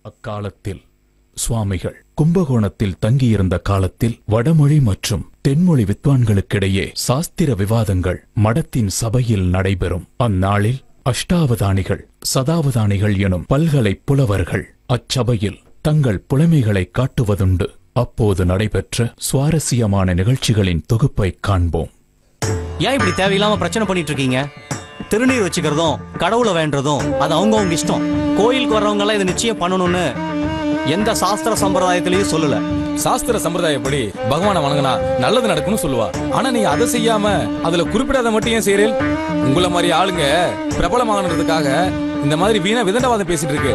அக்காலத்தில் சுவாமிகள் கும்பகோணத்தில் தங்கியிருந்த காலத்தில் வடமொழி மற்றும் தென்மொழி வித்வான்களுக்கிடையே சாஸ்திர விவாதங்கள் மடத்தின் சபையில் நடைபெறும் அந்நாளில் அஷ்டாவதானிகள் சதாவதானிகள் எனும் பல்கலை புலவர்கள் அச்சபையில் தங்கள் புலமைகளை காட்டுவதுண்டு அப்போது நடைபெற்ற சுவாரஸ்யமான நிகழ்ச்சிகளின் தொகுப்பை காண்போம் ஏன் இப்படி தேவையில்லாம பிரச்சனை பண்ணிட்டு இருக்கீங்க திருநீர் வச்சுக்கிறதும் கடவுளை வேண்டதும் அது அவங்கவங்க இஷ்டம் கோயிலுக்கு வர்றவங்க எல்லாம் இதை நிச்சயம் பண்ணணும்னு எந்த சாஸ்திர சம்பிரதாயத்திலயும் சொல்லல சாஸ்திர சம்பிரதாயப்படி பகவானை வணங்கினா நல்லது நடக்கும்னு சொல்லுவா ஆனா நீங்க அதை செய்யாம அதுல குறிப்பிடாத மட்டும் ஏன் செய்றீல் உங்கள மாதிரி ஆளுங்க பிரபலமாகறதுக்காக இந்த மாதிரி வீணா விதண்டவாதம் பேசிட்டு இருக்கு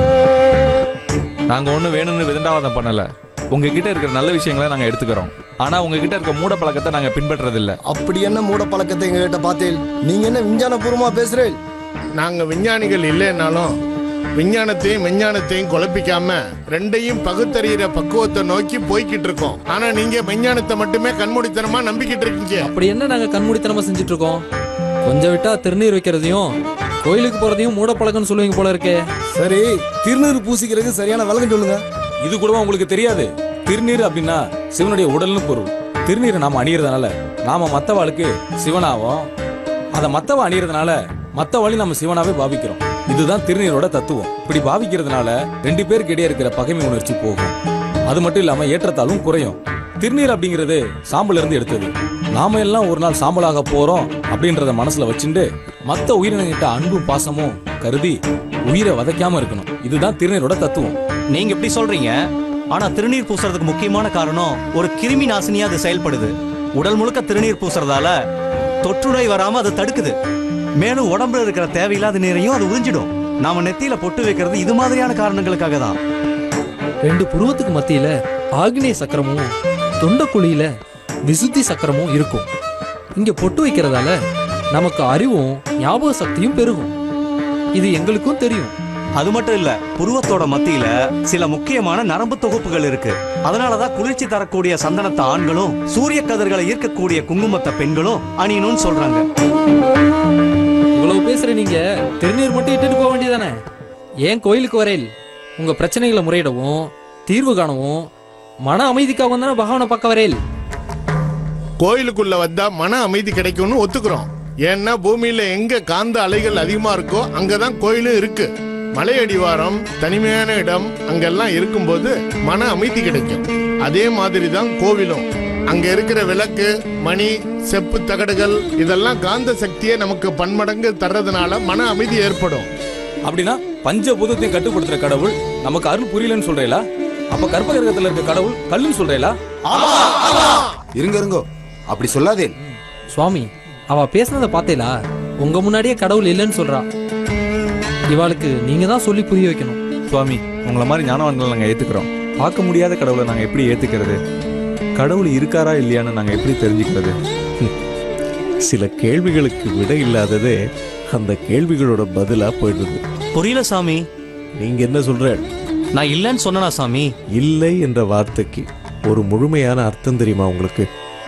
நாங்க ஒண்ணு வேணும்னு விதண்டாவாதம் பண்ணல உங்ககிட்ட இருக்கிற நல்ல விஷயங்களை நாங்க எடுத்துக்கிறோம் ஆனா உங்ககிட்ட இருக்க மூட பழக்கத்தை நாங்க பின்பற்றது இல்ல அப்படி என்ன மூட பழக்கத்தை எங்ககிட்ட பார்த்தேன் நீங்க என்ன விஞ்ஞானபூர்வமா பேசுறேன் நாங்க விஞ்ஞானிகள் இல்லைன்னாலும் விஞ்ஞானத்தையும் விஞ்ஞானத்தையும் குழப்பிக்காம ரெண்டையும் பகுத்தறிகிற பக்குவத்தை நோக்கி போய்கிட்டு இருக்கோம் ஆனா நீங்க விஞ்ஞானத்தை மட்டுமே கண்மூடித்தனமா நம்பிக்கிட்டு இருக்கீங்க அப்படி என்ன நாங்க கண்மூடித்தனமா செஞ்சுட்டு இருக்கோம் கொஞ்சம் விட்டா திருநீர் வைக்கிறதையும் கோயிலுக்கு போறதையும் மூட பழக்கம்னு சொல்லுவீங்க போல இருக்கே சரி திருநீர் பூசிக்கிறதுக்கு சரியான விளக்கம் சொல்லுங்க இது கூடவா உங்களுக்கு தெரியாது திருநீர் அப்படின்னா சிவனுடைய உடல்னு பொருள் திருநீரை நாம அணியறதுனால நாம மத்தவாளுக்கு சிவனாவும் அதை மத்தவ அணியறதுனால மத்தவாளையும் நம்ம சிவனாவே பாவிக்கிறோம் இதுதான் திருநீரோட தத்துவம் இப்படி பாவிக்கிறதுனால ரெண்டு பேருக்கு இடையே இருக்கிற பகைமை உணர்ச்சி போகும் அது மட்டும் இல்லாம ஏற்றத்தாலும் குறையும் திருநீர் அப்படிங்கிறது சாம்பல்ல இருந்து எடுத்தது நாம எல்லாம் ஒரு நாள் சாம்பலாக போறோம் அப்படின்றத மனசுல வச்சுட்டு மத்த உயிரினங்கிட்ட அன்பும் பாசமும் கருதி உயிரை வதைக்காம இருக்கணும் இதுதான் திருநீரோட தத்துவம் நீங்க இப்படி சொல்றீங்க ஆனா திருநீர் பூசுறதுக்கு முக்கியமான காரணம் ஒரு கிருமி நாசினியா அது செயல்படுது உடல் முழுக்க திருநீர் பூசுறதால தொற்று நோய் வராம அது தடுக்குது மேலும் உடம்புல இருக்கிற தேவையில்லாத நீரையும் அது உறிஞ்சிடும் நாம நெத்தியில பொட்டு வைக்கிறது இது மாதிரியான காரணங்களுக்காக தான் ரெண்டு புருவத்துக்கு மத்தியில ஆக்னேய சக்கரமும் தொண்டக்குழியில விசுத்தி சக்கரமும் இருக்கும் இங்க பொட்டு வைக்கிறதால நமக்கு அறிவும் ஞாபக சக்தியும் பெருகும் இது எங்களுக்கும் தெரியும் அது மட்டும் இல்ல புருவத்தோட மத்தியில சில முக்கியமான நரம்பு தொகுப்புகள் இருக்கு அதனாலதான் குளிர்ச்சி தரக்கூடிய சந்தனத்தை ஆண்களும் சூரிய கதிர்களை ஈர்க்கக்கூடிய குங்குமத்தை பெண்களும் அணியணும்னு சொல்றாங்க இவ்வளவு பேசுற நீங்க திருநீர் மட்டும் இட்டுட்டு போக வேண்டியதானே ஏன் கோயிலுக்கு வரையில் உங்க பிரச்சனைகளை முறையிடவும் தீர்வு காணவும் மன அமைதிக்காக தானே பகவானை பார்க்க வரையில் கோயிலுக்குள்ள வந்தா மன அமைதி கிடைக்கும்னு ஒத்துக்கிறோம் ஏன்னா பூமியில எங்க காந்த அலைகள் அதிகமா இருக்கோ அங்கதான் கோயிலும் இருக்கு மலை அடிவாரம் தனிமையான இடம் அங்கெல்லாம் இருக்கும்போது மன அமைதி கிடைக்கும் அதே மாதிரி தான் கோவிலும் அங்க இருக்கிற விளக்கு மணி செப்பு தகடுகள் இதெல்லாம் காந்த சக்தியை நமக்கு பன்மடங்கு தர்றதுனால மன அமைதி ஏற்படும் அப்படின்னா பஞ்சபூதத்தையும் கட்டுப்படுத்துற கடவுள் நமக்கு அருள் புரியலன்னு சொல்றீங்களா அப்ப கற்பகிரகத்துல இருக்க கடவுள் கல்லுன்னு சொல்றீங்களா இருங்க இருங்கோ அப்படி சொல்லாதே சுவாமி அவ பேசுனதை பார்த்தேலா உங்க முன்னாடியே கடவுள் இல்லைன்னு சொல்றா இவாளுக்கு நீங்க தான் சொல்லி புரிய வைக்கணும் சுவாமி உங்களை மாதிரி ஞானவான்களை நாங்க ஏத்துக்கிறோம் பார்க்க முடியாத கடவுளை நாங்க எப்படி ஏத்துக்கிறது கடவுள் இருக்காரா இல்லையான்னு நாங்க எப்படி தெரிஞ்சுக்கிறது சில கேள்விகளுக்கு விடை இல்லாததே அந்த கேள்விகளோட பதிலா போயிடுது புரியல சாமி நீங்க என்ன சொல்ற நான் இல்லைன்னு சொன்னனா சாமி இல்லை என்ற வார்த்தைக்கு ஒரு முழுமையான அர்த்தம் தெரியுமா உங்களுக்கு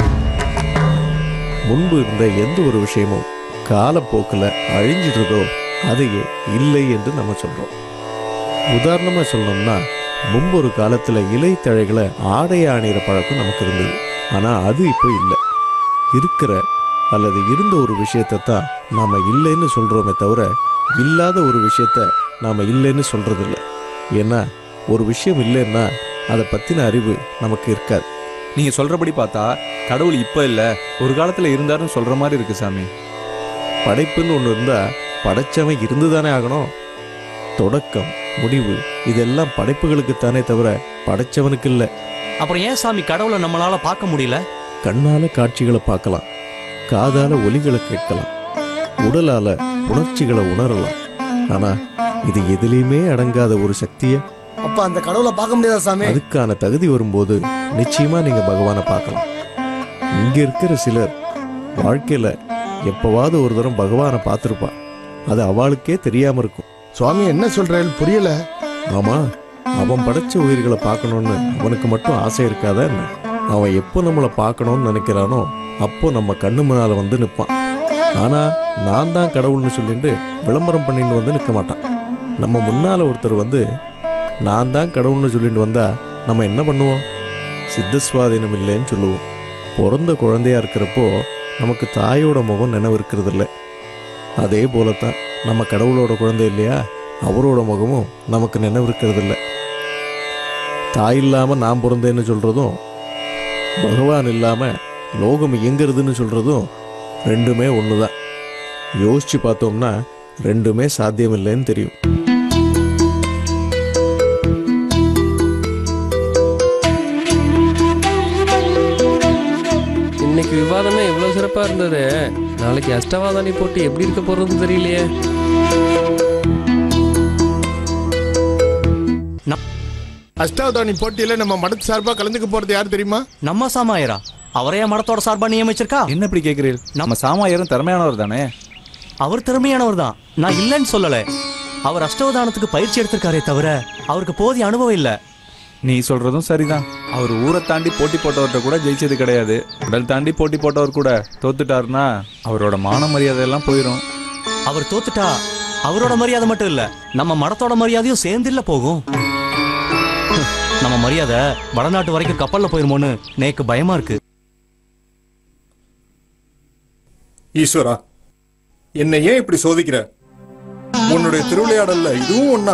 முன்பு இருந்த எந்த ஒரு விஷயமும் காலப்போக்கில் அழிஞ்சிடுறதோ அதையே இல்லை என்று நம்ம சொல்றோம் உதாரணமா சொல்லணும்னா முன்பு ஒரு காலத்துல இலை தழைகளை ஆடைய அணிகிற பழக்கம் நமக்கு இருந்தது ஆனா அது இப்போ இல்லை இருக்கிற அல்லது இருந்த ஒரு விஷயத்தை தான் நாம இல்லைன்னு சொல்றோமே தவிர இல்லாத ஒரு விஷயத்த நாம இல்லைன்னு சொல்றதில்ல ஏன்னா ஒரு விஷயம் இல்லைன்னா அதை பத்தின அறிவு நமக்கு இருக்காது நீங்க சொல்றபடி பார்த்தா கடவுள் இப்ப இல்ல ஒரு காலத்துல இருந்தாருன்னு சொல்ற மாதிரி இருக்கு சாமி படைப்புன்னு ஒன்று இருந்தா படைச்சவன் இருந்துதானே ஆகணும் தொடக்கம் முடிவு இதெல்லாம் படைப்புகளுக்குத்தானே தவிர படைச்சவனுக்கு இல்லை அப்புறம் ஏன் சாமி கடவுளை நம்மளால பார்க்க முடியல கண்ணால காட்சிகளை பார்க்கலாம் காதால ஒலிகளை கேட்கலாம் உடலால உணர்ச்சிகளை உணரலாம் ஆனா இது எதுலேயுமே அடங்காத ஒரு சக்தியை அப்ப அந்த கடவுளை பார்க்க முடியாதா சாமி அதுக்கான தகுதி வரும்போது நிச்சயமா நீங்க பகவானை பார்க்கலாம் இங்க இருக்கிற சிலர் வாழ்க்கையில எப்பவாவது ஒரு தரம் பகவானை பார்த்திருப்பா அது அவளுக்கே தெரியாம இருக்கும் சுவாமி என்ன சொல்றேன் புரியல ஆமா அவன் படைச்ச உயிர்களை பார்க்கணும்னு அவனுக்கு மட்டும் ஆசை இருக்காதா என்ன அவன் எப்போ நம்மளை பார்க்கணும்னு நினைக்கிறானோ அப்போ நம்ம கண்ணு முன்னால வந்து நிற்பான் ஆனா நான் தான் கடவுள்னு சொல்லிட்டு விளம்பரம் பண்ணிட்டு வந்து நிற்க மாட்டான் நம்ம முன்னால ஒருத்தர் வந்து நான் தான் கடவுள்னு சொல்லிட்டு வந்தா நம்ம என்ன பண்ணுவோம் சித்த சுவாதீனம் இல்லைன்னு சொல்லுவோம் பிறந்த குழந்தையா இருக்கிறப்போ நமக்கு தாயோட முகம் நினைவு இருக்கிறதில்ல அதே போலத்தான் நம்ம கடவுளோட குழந்தை இல்லையா அவரோட முகமும் நமக்கு நினைவு இருக்கிறதில்ல தாய் இல்லாமல் நான் பிறந்தேன்னு சொல்கிறதும் பகவான் இல்லாமல் லோகம் இயங்குறதுன்னு சொல்கிறதும் ரெண்டுமே ஒன்று தான் யோசிச்சு பார்த்தோம்னா ரெண்டுமே சாத்தியமில்லைன்னு தெரியும் இன்னைக்கு விவாதமே இவ்வளவு சிறப்பா இருந்தது நாளைக்கு அஷ்டவாதானி போட்டு எப்படி இருக்க போறதுன்னு தெரியலையே அஷ்டாவதானி போட்டியில நம்ம மடத்து சார்பா கலந்துக்க போறது யார் தெரியுமா நம்ம சாமாயரா அவரையா மடத்தோட சார்பா நியமிச்சிருக்கா என்ன இப்படி கேட்குறீர்கள் நம்ம சாமாயரும் திறமையானவர் தானே அவர் திறமையானவர் தான் நான் இல்லைன்னு சொல்லல அவர் அஷ்டவதானத்துக்கு பயிற்சி எடுத்திருக்காரே தவிர அவருக்கு போதிய அனுபவம் இல்ல நீ சொல்றதும் சரிதான் அவர் ஊரை தாண்டி போட்டி போட்டவர்கிட்ட கூட ஜெயிச்சது கிடையாது உடல் தாண்டி போட்டி போட்டவர் கூட தோத்துட்டாருன்னா அவரோட மான மரியாதை எல்லாம் போயிடும் அவர் தோத்துட்டா அவரோட மரியாதை மட்டும் இல்ல நம்ம மடத்தோட மரியாதையும் சேர்ந்து இல்ல போகும் நம்ம மரியாதை வடநாட்டு வரைக்கும் கப்பல்ல போயிருமோன்னு நேக்கு பயமா இருக்கு ஈஸ்வரா என்னை ஏன் இப்படி சோதிக்கிற உன்னுடைய திருவிளையாடல்ல இதுவும் ஒண்ணா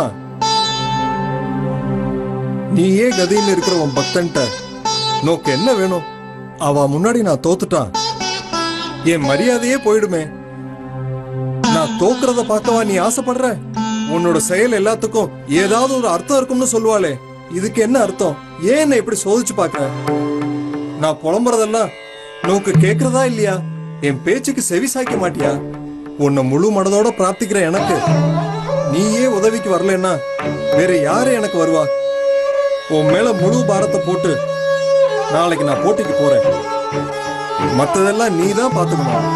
நீயே கதின்னு இருக்கிற உன் பக்தன்ட்ட நோக்கு என்ன வேணும் அவ முன்னாடி நான் தோத்துட்டான் என் மரியாதையே போயிடுமே நான் தோக்குறத பார்க்கவா நீ ஆசைப்படுற உன்னோட செயல் எல்லாத்துக்கும் ஏதாவது ஒரு அர்த்தம் இருக்கும்னு சொல்லுவாளே இதுக்கு என்ன அர்த்தம் ஏன் என்னை இப்படி சோதிச்சு பார்க்கற நான் புலம்புறதெல்லாம் நோக்கு கேக்குறதா இல்லையா என் பேச்சுக்கு செவி சாய்க்க மாட்டியா உன்னை முழு மனதோட பிரார்த்திக்கிற எனக்கு நீயே உதவிக்கு வரலன்னா வேற யாரு எனக்கு வருவா உன் மேல முழு பாரத்தை போட்டு நாளைக்கு நான் போட்டிக்கு போறேன் மத்ததெல்லாம் நீ தான் பாத்துக்கணும்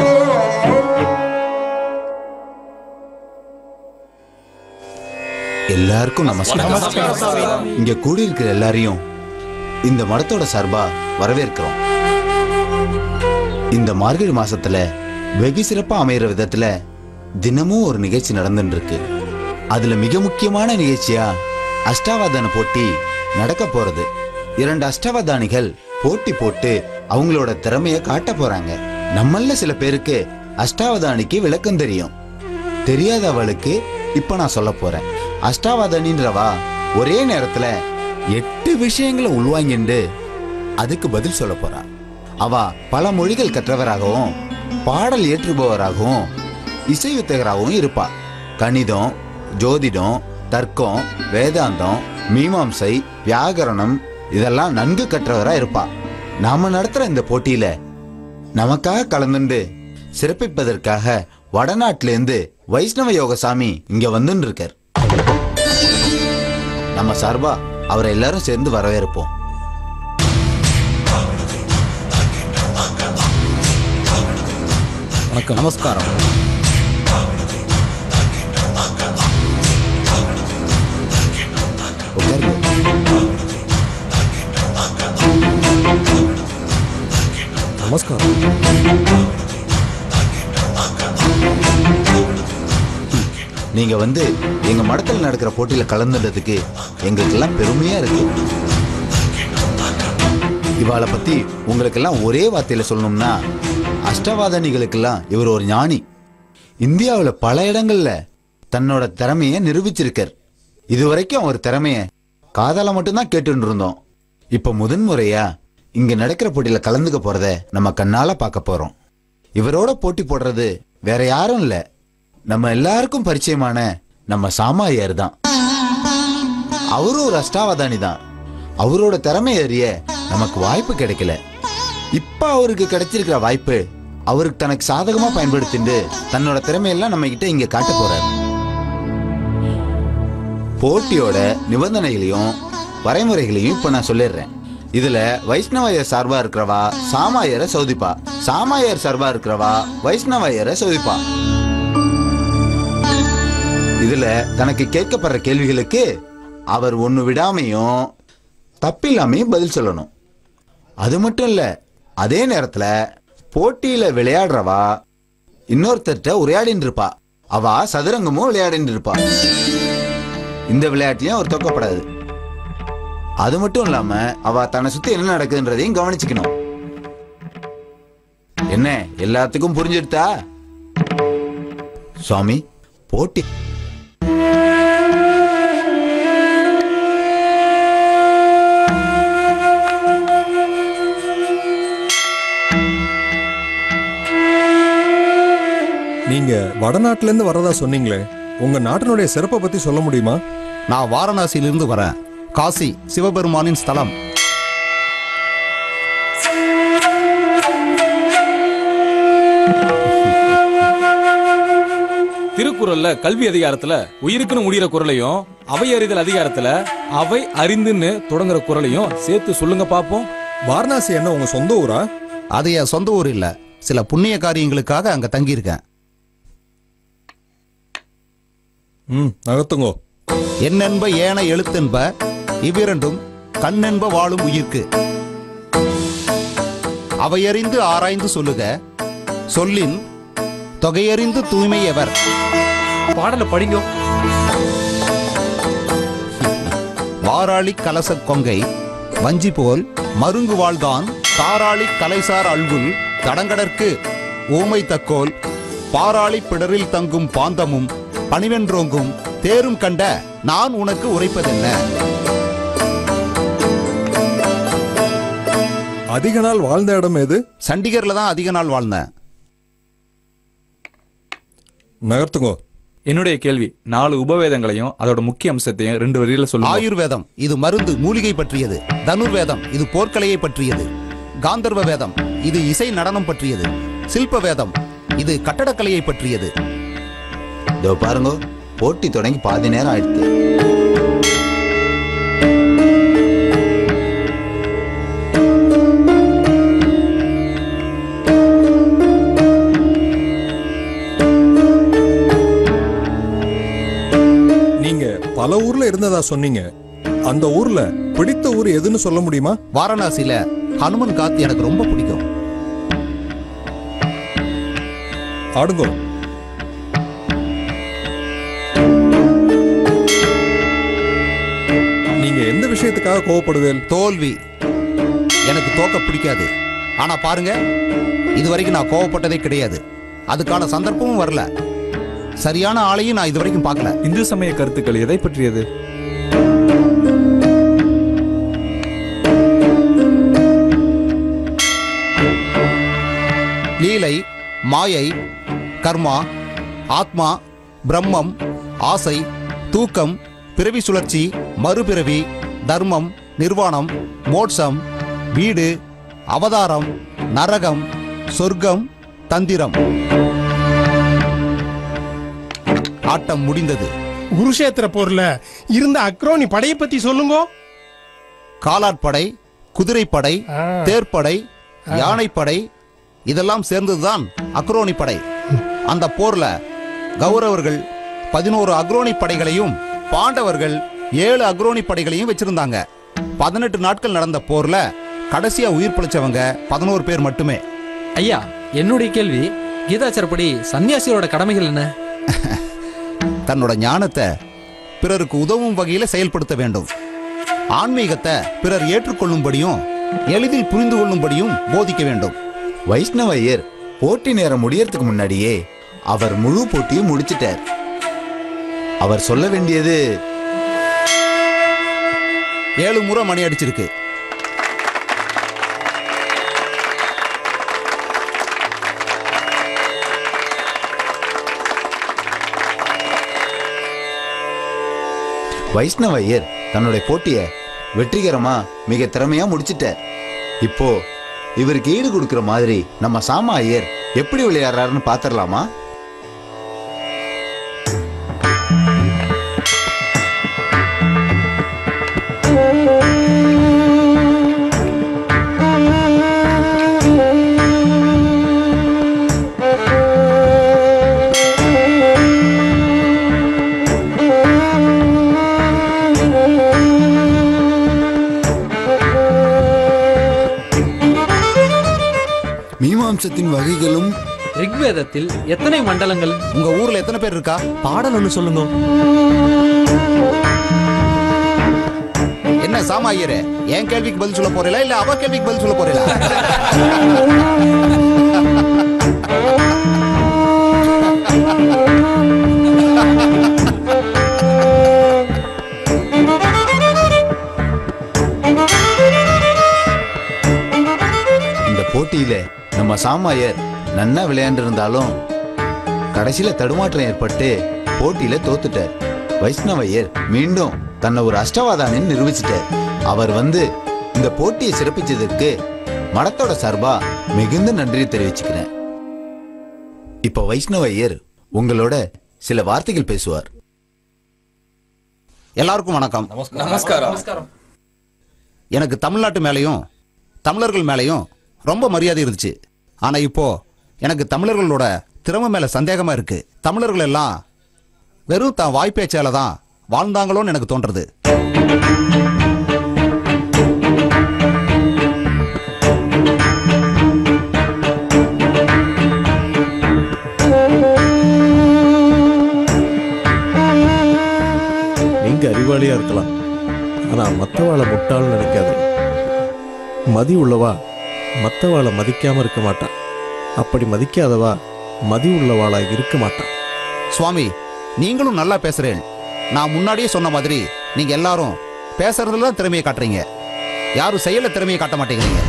எல்லாருக்கும் நமஸ்காரம் இங்க கூடியிருக்கிற எல்லாரையும் இந்த மடத்தோட சார்பா வரவேற்கிறோம் இந்த மார்கழி மாசத்துல வெகு சிறப்பா அமையிற விதத்துல தினமும் ஒரு நிகழ்ச்சி நடந்துட்டு இருக்கு அதுல மிக முக்கியமான நிகழ்ச்சியா அஷ்டாவதான போட்டி நடக்க போறது இரண்டு அஷ்டாவதானிகள் போட்டி போட்டு அவங்களோட திறமைய காட்ட போறாங்க நம்மள சில பேருக்கு அஷ்டாவதானிக்கு விளக்கம் தெரியும் தெரியாத அவளுக்கு இப்ப நான் சொல்ல போறேன் அஷ்டாவதானின்றவா ஒரே நேரத்துல எட்டு விஷயங்களை உள்வாங்கிண்டு அதுக்கு பதில் சொல்ல போறா அவ பல மொழிகள் கற்றவராகவும் பாடல் ஏற்றுபவராகவும் இசை வித்தகராகவும் இருப்பா கணிதம் ஜோதிடம் தர்க்கம் வேதாந்தம் மீமாம்சை வியாகரணம் இதெல்லாம் நன்கு கற்றவரா இருப்பா நாம நடத்துற இந்த போட்டியில நமக்காக கலந்துண்டு சிறப்பிப்பதற்காக வடநாட்டுல இருந்து வைஷ்ணவ யோகசாமி இங்க வந்துன்னு இருக்கார் நம்ம சார்பா அவரை எல்லாரும் சேர்ந்து வரவேற்போம் வணக்கம் நமஸ்காரம் நமஸ்காரம் நீங்க வந்து எங்க மடத்துல நடக்கிற போட்டியில கலந்துட்டதுக்கு எங்களுக்கெல்லாம் பெருமையா இருக்கு இவாளை பத்தி உங்களுக்கெல்லாம் ஒரே வார்த்தையில சொல்லணும்னா அஷ்டவாதனிகளுக்கெல்லாம் இவர் ஒரு ஞானி இந்தியாவுல பல இடங்கள்ல தன்னோட திறமைய நிரூபிச்சிருக்கார் இதுவரைக்கும் அவர் திறமைய காதால மட்டும்தான் கேட்டுட்டு இருந்தோம் இப்ப முதன்முறையா இங்க நடக்கிற போட்டியில கலந்துக்க போறத நம்ம கண்ணால பார்க்க போறோம் இவரோட போட்டி போடுறது வேற யாரும் இல்ல நம்ம எல்லாருக்கும் பரிச்சயமான நம்ம சாமாரியார் தான் அவரும் ஒரு அஷ்டாவதானி தான் அவரோட திறமை அறிய நமக்கு வாய்ப்பு கிடைக்கல இப்ப அவருக்கு கிடைச்சிருக்கிற வாய்ப்பு அவருக்கு தனக்கு சாதகமா பயன்படுத்திட்டு தன்னோட திறமையெல்லாம் நம்ம கிட்ட இங்க காட்ட போறாரு போட்டியோட நிபந்தனைகளையும் வரைமுறைகளையும் இப்ப நான் சொல்லிடுறேன் இதுல வைஷ்ணவயர் சார்பா இருக்கிறவா சாமாயரை சோதிப்பா சாமாயர் சார்பா இருக்கிறவா வைஷ்ணவயரை சோதிப்பா இதுல தனக்கு கேட்கப்படுற கேள்விகளுக்கு அவர் ஒண்ணு விடாமையும் தப்பில்லாமையும் பதில் சொல்லணும் அது மட்டும் இல்ல அதே நேரத்துல போட்டியில விளையாடுறவா இன்னொருத்தர்ட்ட உரையாடின்னு இருப்பா அவ சதுரங்கமும் விளையாடின்னு இருப்பா இந்த விளையாட்டுலயும் அவர் தோக்கப்படாது அது மட்டும் இல்லாம அவ தன்னை சுத்தி என்ன நடக்குதுன்றதையும் கவனிச்சுக்கணும் என்ன எல்லாத்துக்கும் புரிஞ்சிருத்தா சுவாமி போட்டி நீங்க வடநாட்டுல இருந்து வரதா சொன்னீங்களே உங்க நாட்டினுடைய சிறப்பை பத்தி சொல்ல முடியுமா நான் வாரணாசியிலிருந்து வரேன் காசி சிவபெருமானின் ஸ்தலம் திருக்குறள்ல கல்வி அதிகாரத்துல உயிருக்குன்னு முடிகிற குறளையும் அவை அறிதல் அதிகாரத்துல அவை அறிந்துன்னு தொடங்குற குறளையும் சேர்த்து சொல்லுங்க பாப்போம் வாரணாசி என்ன உங்க சொந்த ஊரா அது என் சொந்த ஊர் இல்ல சில புண்ணிய காரியங்களுக்காக அங்க தங்கியிருக்கேன் ம் நகர்த்துங்கோ என்னென்ப ஏன எழுத்தென்ப இவ்விரண்டும் கண்ணென்ப வாழும் உயிர்க்கு அவையறிந்து ஆராய்ந்து சொல்லுக சொல்லின் தொகையறிந்து தூய்மை எவர் பாடலை படிங்க வாராளி கலச கொங்கை வஞ்சி போல் மருங்கு வாழ்தான் தாராளி கலைசார் அல்குல் தடங்கடற்கு ஊமை தக்கோல் பாராளி பிடரில் தங்கும் பாந்தமும் பணிவென்றோங்கும் தேரும் கண்ட நான் உனக்கு உரைப்பதென்ன அதிக நாள் வாழ்ந்த இடம் எது சண்டிகர்ல தான் அதிக நாள் வாழ்ந்தேன் நகர்த்துங்கோ என்னுடைய கேள்வி நாலு உபவேதங்களையும் அதோட முக்கிய அம்சத்தையும் ரெண்டு வரியில சொல்லுங்க ஆயுர்வேதம் இது மருந்து மூலிகை பற்றியது தனுர்வேதம் இது போர்க்கலையை பற்றியது காந்தர்வ வேதம் இது இசை நடனம் பற்றியது சில்ப வேதம் இது கட்டடக்கலையை பற்றியது இதோ பாருங்க போட்டி தொடங்கி பாதி நேரம் ஆயிடுத்து நீங்க பல ஊர்ல இருந்ததா சொன்னீங்க அந்த ஊர்ல பிடித்த ஊர் எதுன்னு சொல்ல முடியுமா வாரணாசியில ஹனுமன் காத்து எனக்கு ரொம்ப பிடிக்கும் ஆடுங்கோ நீங்க எந்த விஷயத்துக்காக கோவப்படுவேல் தோல்வி எனக்கு தோக்க பிடிக்காது ஆனா பாருங்க இதுவரைக்கும் நான் கோவப்பட்டதே கிடையாது அதுக்கான சந்தர்ப்பமும் வரல சரியான ஆளையும் நான் இதுவரைக்கும் பார்க்கல இந்து சமய கருத்துக்கள் எதை பற்றியது லீலை மாயை கர்மா ஆத்மா பிரம்மம் ஆசை தூக்கம் பிறவி சுழற்சி மறுபிறவி தர்மம் நிர்வாணம் மோட்சம் வீடு அவதாரம் நரகம் சொர்க்கம் தந்திரம் ஆட்டம் முடிந்தது குருஷேத்திர போர்ல இருந்த அக்ரோனி படையை பத்தி சொல்லுங்க காலாட்படை குதிரைப்படை தேர்ப்படை யானைப்படை இதெல்லாம் சேர்ந்ததுதான் அக்ரோனி படை அந்த போர்ல கௌரவர்கள் பதினோரு அக்ரோனி படைகளையும் பாண்டவர்கள் ஏழு அக்ரோனி படைகளையும் வச்சிருந்தாங்க பதினெட்டு நாட்கள் நடந்த போர்ல கடைசியா உயிர் பிழைச்சவங்க பதினோரு பேர் மட்டுமே ஐயா என்னுடைய கேள்வி கீதாச்சாரப்படி சன்னியாசியோட கடமைகள் என்ன தன்னோட ஞானத்தை பிறருக்கு உதவும் வகையில செயல்படுத்த வேண்டும் ஆன்மீகத்தை பிறர் ஏற்றுக்கொள்ளும்படியும் எளிதில் புரிந்து கொள்ளும்படியும் போதிக்க வேண்டும் வைஷ்ணவ ஐயர் போட்டி நேரம் முடியறதுக்கு முன்னாடியே அவர் முழு போட்டியும் முடிச்சிட்டார் அவர் சொல்ல வேண்டியது ஏழு முறை மணி அடிச்சிருக்கு வைஷ்ணவ ஐயர் தன்னுடைய போட்டிய வெற்றிகரமா மிக திறமையா முடிச்சிட்டார் இப்போ இவருக்கு ஈடு கொடுக்கிற மாதிரி நம்ம சாமா ஐயர் எப்படி விளையாடுறாருன்னு பாத்திரலாமா மீமாம்சத்தின் வகைகளும் ரிக்வேதத்தில் எத்தனை மண்டலங்கள் உங்க ஊர்ல எத்தனை பேர் இருக்கா பாடல் ஒன்று சொல்லுங்க என்ன சாமா ஐயரே என் கேள்விக்கு பதில் சொல்ல போறீங்களா இல்ல அவ கேள்விக்கு பதில் சொல்ல போறீங்களா இந்த போட்டியில நம்ம சாமாயர் நன்னா விளையாண்டிருந்தாலும் கடைசியில தடுமாற்றம் ஏற்பட்டு போட்டியில தோத்துட்டார் வைஷ்ணவையர் மீண்டும் தன்னை ஒரு அஷ்டவாதான்னு நிரூபிச்சிட்டார் அவர் வந்து இந்த போட்டியை சிறப்பிச்சதற்கு மடத்தோட சார்பா மிகுந்த நன்றி தெரிவிச்சுக்கிறேன் இப்ப வைஷ்ணவையர் உங்களோட சில வார்த்தைகள் பேசுவார் எல்லாருக்கும் வணக்கம் நமஸ்காரம் எனக்கு தமிழ்நாட்டு மேலையும் தமிழர்கள் மேலையும் ரொம்ப மரியாதை இருந்துச்சு ஆனா இப்போ எனக்கு தமிழர்களோட திறமை மேல சந்தேகமா இருக்கு தமிழர்கள் எல்லாம் வெறும் தான் வாய்ப்பேச்சால தான் வாழ்ந்தாங்களோன்னு எனக்கு தோன்றது நீங்க அறிவாளியா இருக்கலாம் ஆனா மத்தவாளை முட்டாள்னு நினைக்காது மதி உள்ளவா மத்தவாளை மதிக்காம இருக்க மாட்டான் அப்படி மதிக்காதவா மதி உள்ளவாளா இருக்க மாட்டான் சுவாமி நீங்களும் நல்லா பேசுறேன் நான் முன்னாடியே சொன்ன மாதிரி நீங்க எல்லாரும் பேசுறதுல தான் திறமையை காட்டுறீங்க யாரும் செயல திறமையை காட்ட மாட்டேங்கிறீங்க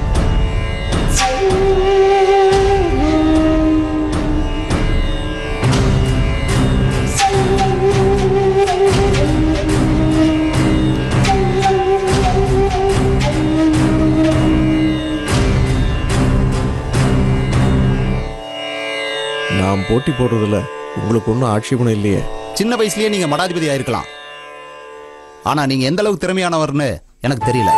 நான் போட்டி போடுறதுல உங்களுக்கு ஒன்றும் ஆட்சேபணம் இல்லையே சின்ன வயசுலயே நீங்க மடாதிபதி ஆயிருக்கலாம் ஆனா நீங்க எந்த அளவுக்கு திறமையானவர்னு எனக்கு தெரியல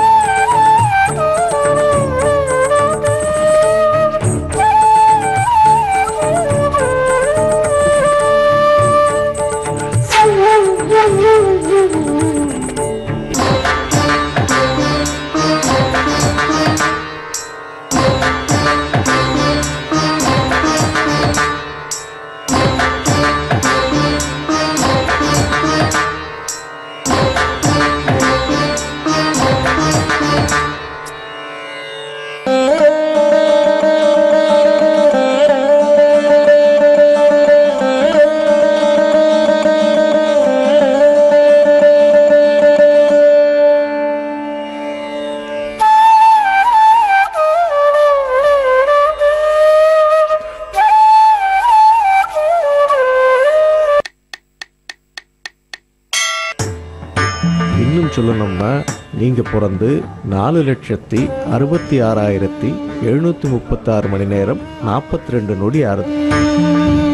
இன்னும் சொல்லணும்னா நீங்க பிறந்து நாலு லட்சத்தி அறுபத்தி ஆறாயிரத்தி எழுநூத்தி முப்பத்தாறு மணி நேரம் நாற்பத்தி ரெண்டு நொடி ஆறுது